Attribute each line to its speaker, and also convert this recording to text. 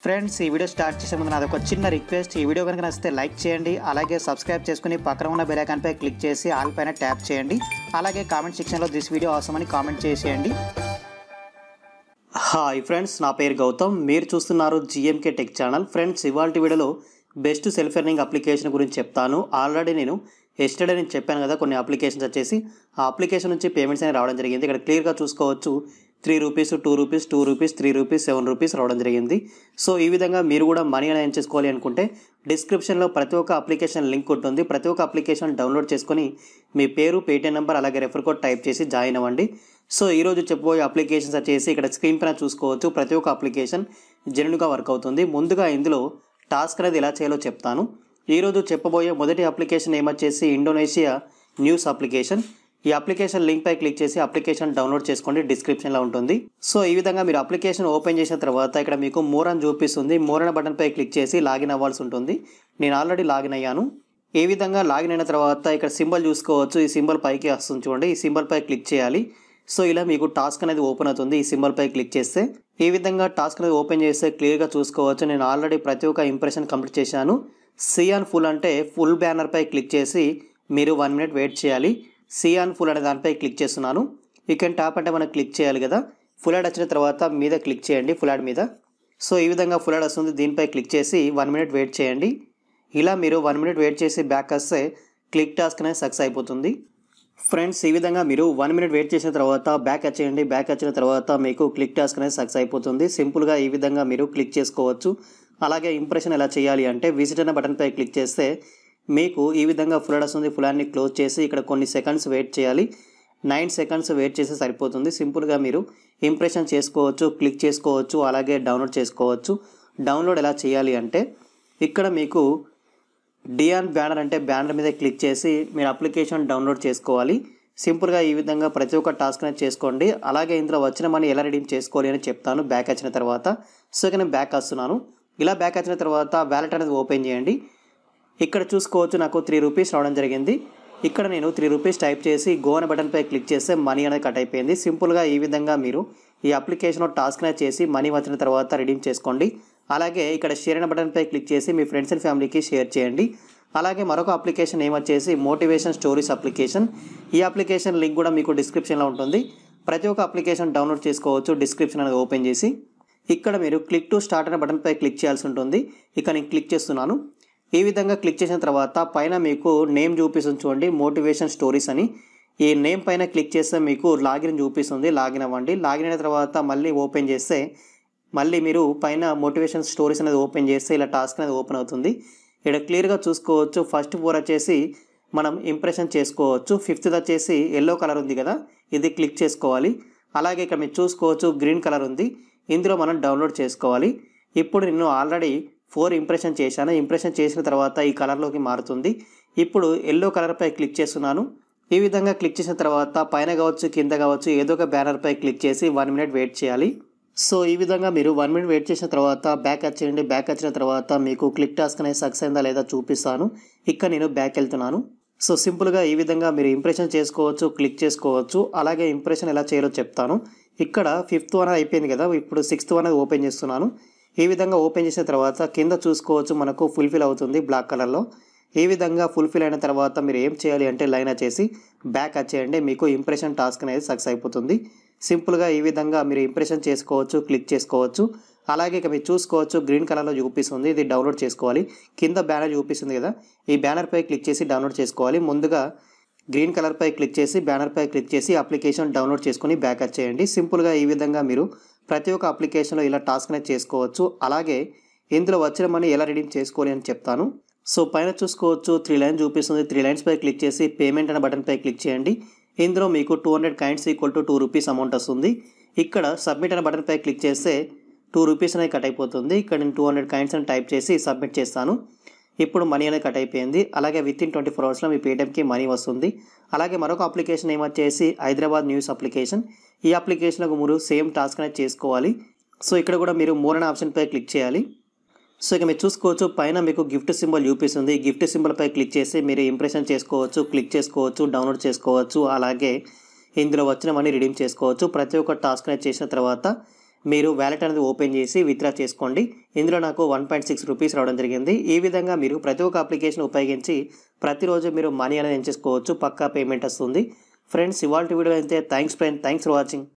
Speaker 1: friends ఈ video start చేసే ముందు నాది ఒక చిన్న రిక్వెస్ట్ ఈ వీడియో కనుక నచ్చితే లైక్ చేయండి అలాగే సబ్స్క్రైబ్ చేసుకుని పక్కన ఉన్న బెల్ ఐకాన్ పై క్లిక్ చేసి ఆల్ పైన ట్యాప్ చేయండి అలాగే కామెంట్ సెక్షన్లో దిస్ వీడియో అవసరం అని కామెంట్ చేసేయండి హాయ్ ఫ్రెండ్స్ నా పేరు గౌతమ్ మీరు చూస్తున్నారు జిఎంకే టెక్ ఛానల్ ఫ్రెండ్స్ ఇవాళ వీడియోలో బెస్ట్ సెల్ఫ్ ఎర్నింగ్ అప్లికేషన్ గురించి చెప్తాను ఆల్రెడీ నేను ఎస్టర్డే నేను చెప్పాను కదా కొన్ని అప్లికేషన్స్ వచ్చేసి ఆ అప్లికేషన్ నుంచి పేమెంట్స్ అనేవి రావడం జరిగింది ఇక్కడ క్లియర్గా చూసుకోవచ్చు three rupees two rupees two rupees three rupees seven rupees రావడం జరిగింది సో ఈ విధంగా మీరు కూడా మనీ అనేది ఏం చేసుకోవాలి అనుకుంటే డిస్క్రిప్షన్లో ప్రతి ఒక్క అప్లికేషన్ లింక్ ఉంటుంది ప్రతి ఒక్క అప్లికేషన్ డౌన్లోడ్ చేసుకొని మీ పేరు పేటీఎం నెంబర్ అలాగే రెఫర్ కోడ్ టైప్ చేసి జాయిన్ అవ్వండి సో ఈరోజు చెప్పబోయే అప్లికేషన్స్ వచ్చేసి ఇక్కడ స్క్రీన్ పైన చూసుకోవచ్చు ప్రతి ఒక్క అప్లికేషన్ జెన్యున్గా వర్క్ అవుతుంది ముందుగా ఇందులో టాస్క్ అనేది ఎలా చేయాలో చెప్తాను ఈరోజు చెప్పబోయే మొదటి అప్లికేషన్ ఏమొచ్చేసి ఇండోనేషియా న్యూస్ అప్లికేషన్ ఈ అప్లికేషన్ లింక్ పై క్లిక్ చేసి అప్లికేషన్ డౌన్లోడ్ చేసుకోండి డిస్క్రిప్షన్లో ఉంటుంది సో ఈ విధంగా మీరు అప్లికేషన్ ఓపెన్ చేసిన తర్వాత ఇక్కడ మీకు మోర్ అని చూపిస్తుంది మోర్ అనే బటన్ పై క్లిక్ చేసి లాగిన్ అవ్వాల్సి ఉంటుంది నేను ఆల్రెడీ లాగిన్ అయ్యాను ఏ విధంగా లాగిన్ అయిన తర్వాత ఇక్కడ సింబల్ చూసుకోవచ్చు ఈ సింబల్ పైకి వస్తుంది చూడండి ఈ సింబల్ పై క్లిక్ చేయాలి సో ఇలా మీకు టాస్క్ అనేది ఓపెన్ అవుతుంది ఈ సింబల్ పై క్లిక్ చేస్తే ఈ విధంగా టాస్క్ అనేది ఓపెన్ చేస్తే క్లియర్గా చూసుకోవచ్చు నేను ఆల్రెడీ ప్రతి ఒక్క ఇంప్రెషన్ కంప్లీట్ చేశాను సియాన్ ఫుల్ అంటే ఫుల్ బ్యానర్ పై క్లిక్ చేసి మీరు వన్ మినిట్ వెయిట్ చేయాలి సియాన్ ఫుల్ అనే దానిపై క్లిక్ చేస్తున్నాను యూ కెన్ టాప్ అంటే మనం క్లిక్ చేయాలి కదా ఫుల్ యాడ్ వచ్చిన తర్వాత మీద క్లిక్ చేయండి ఫుల్ యాడ్ మీద సో ఈ విధంగా ఫుల్ యాడ్ వస్తుంది దీనిపై క్లిక్ చేసి వన్ మినిట్ వెయిట్ చేయండి ఇలా మీరు వన్ మినిట్ వెయిట్ చేసి బ్యాక్ వస్తే క్లిక్ టాస్క్ అనేది సక్సెస్ అయిపోతుంది ఫ్రెండ్స్ ఈ విధంగా మీరు వన్ మినిట్ వెయిట్ చేసిన తర్వాత బ్యాక్ వచ్చేయండి బ్యాక్ వచ్చిన తర్వాత మీకు క్లిక్ టాస్క్ అనేది సక్సెస్ అయిపోతుంది సింపుల్గా ఈ విధంగా మీరు క్లిక్ చేసుకోవచ్చు అలాగే ఇంప్రెషన్ ఎలా చేయాలి అంటే విజిట్ అనే బటన్పై క్లిక్ చేస్తే మీకు ఈ విధంగా ఫుల్ వస్తుంది ఫులాన్ని క్లోజ్ చేసి ఇక్కడ కొన్ని సెకండ్స్ వెయిట్ చేయాలి నైన్ సెకండ్స్ వెయిట్ చేస్తే సరిపోతుంది సింపుల్గా మీరు ఇంప్రెషన్ చేసుకోవచ్చు క్లిక్ చేసుకోవచ్చు అలాగే డౌన్లోడ్ చేసుకోవచ్చు డౌన్లోడ్ ఎలా చేయాలి అంటే ఇక్కడ మీకు డియాన్ బ్యానర్ అంటే బ్యానర్ మీద క్లిక్ చేసి మీరు అప్లికేషన్ డౌన్లోడ్ చేసుకోవాలి సింపుల్గా ఈ విధంగా ప్రతి ఒక్క టాస్క్ అనేది చేసుకోండి అలాగే ఇందులో వచ్చిన మనీ ఎలా రెడీమ్ చేసుకోవాలి అని చెప్తాను బ్యాక్ వచ్చిన తర్వాత సో ఇక నేను బ్యాక్ వస్తున్నాను ఇలా బ్యాక్ వచ్చిన తర్వాత వ్యాలెట్ అనేది ఓపెన్ చేయండి ఇక్కడ చూసుకోవచ్చు నాకు త్రీ రూపీస్ రావడం జరిగింది ఇక్కడ నేను త్రీ రూపీస్ టైప్ చేసి గో అనే బటన్పై క్లిక్ చేస్తే మనీ అనేది కట్ అయిపోయింది సింపుల్గా ఈ విధంగా మీరు ఈ అప్లికేషన్ టాస్క్ అనేది చేసి మనీ వచ్చిన తర్వాత రిడీమ్ చేసుకోండి అలాగే ఇక్కడ షేర్ అనే బటన్పై క్లిక్ చేసి మీ ఫ్రెండ్స్ అండ్ ఫ్యామిలీకి షేర్ చేయండి అలాగే మరొక అప్లికేషన్ ఏమొచ్చేసి మోటివేషన్ స్టోరీస్ అప్లికేషన్ ఈ అప్లికేషన్ లింక్ కూడా మీకు డిస్క్రిప్షన్లో ఉంటుంది ప్రతి ఒక్క అప్లికేషన్ డౌన్లోడ్ చేసుకోవచ్చు డిస్క్రిప్షన్ అనేది ఓపెన్ చేసి ఇక్కడ మీరు క్లిక్ టు స్టార్ట్ అనే బటన్పై క్లిక్ చేయాల్సి ఉంటుంది ఇక నేను క్లిక్ చేస్తున్నాను ఈ విధంగా క్లిక్ చేసిన తర్వాత పైన మీకు నేమ్ చూపిస్తుంది చూడండి మోటివేషన్ స్టోరీస్ అని ఈ నేమ్ పైన క్లిక్ చేస్తే మీకు లాగిన్ చూపిస్తుంది లాగిన్ అవ్వండి లాగిన్ అయిన తర్వాత మళ్ళీ ఓపెన్ చేస్తే మళ్ళీ మీరు పైన మోటివేషన్ స్టోరీస్ అనేది ఓపెన్ చేస్తే ఇలా టాస్క్ అనేది ఓపెన్ అవుతుంది ఇక్కడ క్లియర్గా చూసుకోవచ్చు ఫస్ట్ ఫోర్ వచ్చేసి మనం ఇంప్రెషన్ చేసుకోవచ్చు ఫిఫ్త్ వచ్చేసి ఎల్లో కలర్ ఉంది కదా ఇది క్లిక్ చేసుకోవాలి అలాగే ఇక్కడ మీరు చూసుకోవచ్చు గ్రీన్ కలర్ ఉంది ఇందులో మనం డౌన్లోడ్ చేసుకోవాలి ఇప్పుడు నేను ఆల్రెడీ ఫోర్ ఇంప్రెషన్ చేశాను ఇంప్రెషన్ చేసిన తర్వాత ఈ కలర్లోకి మారుతుంది ఇప్పుడు ఎల్లో కలర్పై క్లిక్ చేస్తున్నాను ఈ విధంగా క్లిక్ చేసిన తర్వాత పైన కావచ్చు కింద కావచ్చు ఏదో ఒక బ్యానర్పై క్లిక్ చేసి వన్ మినిట్ వెయిట్ చేయాలి సో ఈ విధంగా మీరు వన్ మినిట్ వెయిట్ చేసిన తర్వాత బ్యాక్ వచ్చేయండి బ్యాక్ వచ్చిన తర్వాత మీకు క్లిక్ టాస్క్ అనేది సక్సెస్ అయిందా లేదా చూపిస్తాను ఇక్కడ నేను బ్యాక్ వెళ్తున్నాను సో సింపుల్గా ఈ విధంగా మీరు ఇంప్రెషన్ చేసుకోవచ్చు క్లిక్ చేసుకోవచ్చు అలాగే ఇంప్రెషన్ ఎలా చేయాలో చెప్తాను ఇక్కడ ఫిఫ్త్ వన్ అయిపోయింది కదా ఇప్పుడు సిక్స్త్ వన్ ఓపెన్ చేస్తున్నాను ఈ విధంగా ఓపెన్ చేసిన తర్వాత కింద చూసుకోవచ్చు మనకు ఫుల్ఫిల్ అవుతుంది బ్లాక్ కలర్లో ఈ విధంగా ఫుల్ఫిల్ అయిన తర్వాత మీరు ఏం చేయాలి అంటే లైన్ వచ్చేసి బ్యాక్ వచ్చేయండి మీకు ఇంప్రెషన్ టాస్క్ అనేది సక్సెస్ అయిపోతుంది సింపుల్గా ఈ విధంగా మీరు ఇంప్రెషన్ చేసుకోవచ్చు క్లిక్ చేసుకోవచ్చు అలాగే ఇక మీరు చూసుకోవచ్చు గ్రీన్ కలర్లో చూపిస్తుంది ఇది డౌన్లోడ్ చేసుకోవాలి కింద బ్యానర్ చూపిస్తుంది కదా ఈ బ్యానర్పై క్లిక్ చేసి డౌన్లోడ్ చేసుకోవాలి ముందుగా గ్రీన్ కలర్పై క్లిక్ చేసి బ్యానర్పై క్లిక్ చేసి అప్లికేషన్ డౌన్లోడ్ చేసుకుని బ్యాక్ వచ్చేయండి సింపుల్గా ఈ విధంగా మీరు ప్రతి ఒక్క అప్లికేషన్లో ఇలా టాస్క్ అనేది చేసుకోవచ్చు అలాగే ఇందులో వచ్చిన మనీ ఎలా రిడీమ్ చేసుకోవాలి అని చెప్తాను సో పైన చూసుకోవచ్చు త్రీ లైన్స్ చూపిస్తుంది త్రీ లైన్స్ పై క్లిక్ చేసి పేమెంట్ అనే బటన్పై క్లిక్ చేయండి ఇందులో మీకు two hundred coins equal to two rupees amount వస్తుంది ఇక్కడ సబ్మిట్ అనే బటన్పై క్లిక్ చేస్తే టూ రూపీస్ అనేది కట్ అయిపోతుంది ఇక్కడ నేను టూ హండ్రెడ్ కైండ్స్ అని టైప్ చేసి సబ్మిట్ చేస్తాను ఇప్పుడు మనీ అనేది కట్ అయిపోయింది అలాగే విత్ ఇన్ ట్వంటీ ఫోర్ అవర్స్లో మీ పేటిఎంకి మనీ వస్తుంది అలాగే మరొక అప్లికేషన్ ఏమొచ్చేసి హైదరాబాద్ న్యూస్ అప్లికేషన్ ఈ అప్లికేషన్కు మీరు సేమ్ టాస్క్ అనేది చేసుకోవాలి సో ఇక్కడ కూడా మీరు మోర్ అనే ఆప్షన్పై క్లిక్ చేయాలి సో ఇక మీరు చూసుకోవచ్చు పైన మీకు గిఫ్ట్ సింబల్ చూపిస్తుంది గిఫ్ట్ సింబల్పై క్లిక్ చేసి మీరు ఇంప్రెషన్ చేసుకోవచ్చు క్లిక్ చేసుకోవచ్చు డౌన్లోడ్ చేసుకోవచ్చు అలాగే ఇందులో వచ్చిన మనీ రిడీమ్ చేసుకోవచ్చు ప్రతి ఒక్క టాస్క్ అనేది చేసిన తర్వాత మీరు వ్యాలెట్ అనేది ఓపెన్ చేసి విత్డ్రా చేసుకోండి ఇందులో నాకు వన్ పాయింట్ సిక్స్ రూపీస్ రావడం జరిగింది ఈ విధంగా మీరు ప్రతి ఒక్క అప్లికేషన్ ఉపయోగించి ప్రతిరోజు మీరు మనీ అనేది ఎంచేసుకోవచ్చు పక్కా పేమెంట్ వస్తుంది ఫ్రెండ్స్ ఇవాళ వీడియో అయితే thanks friend thanks for watching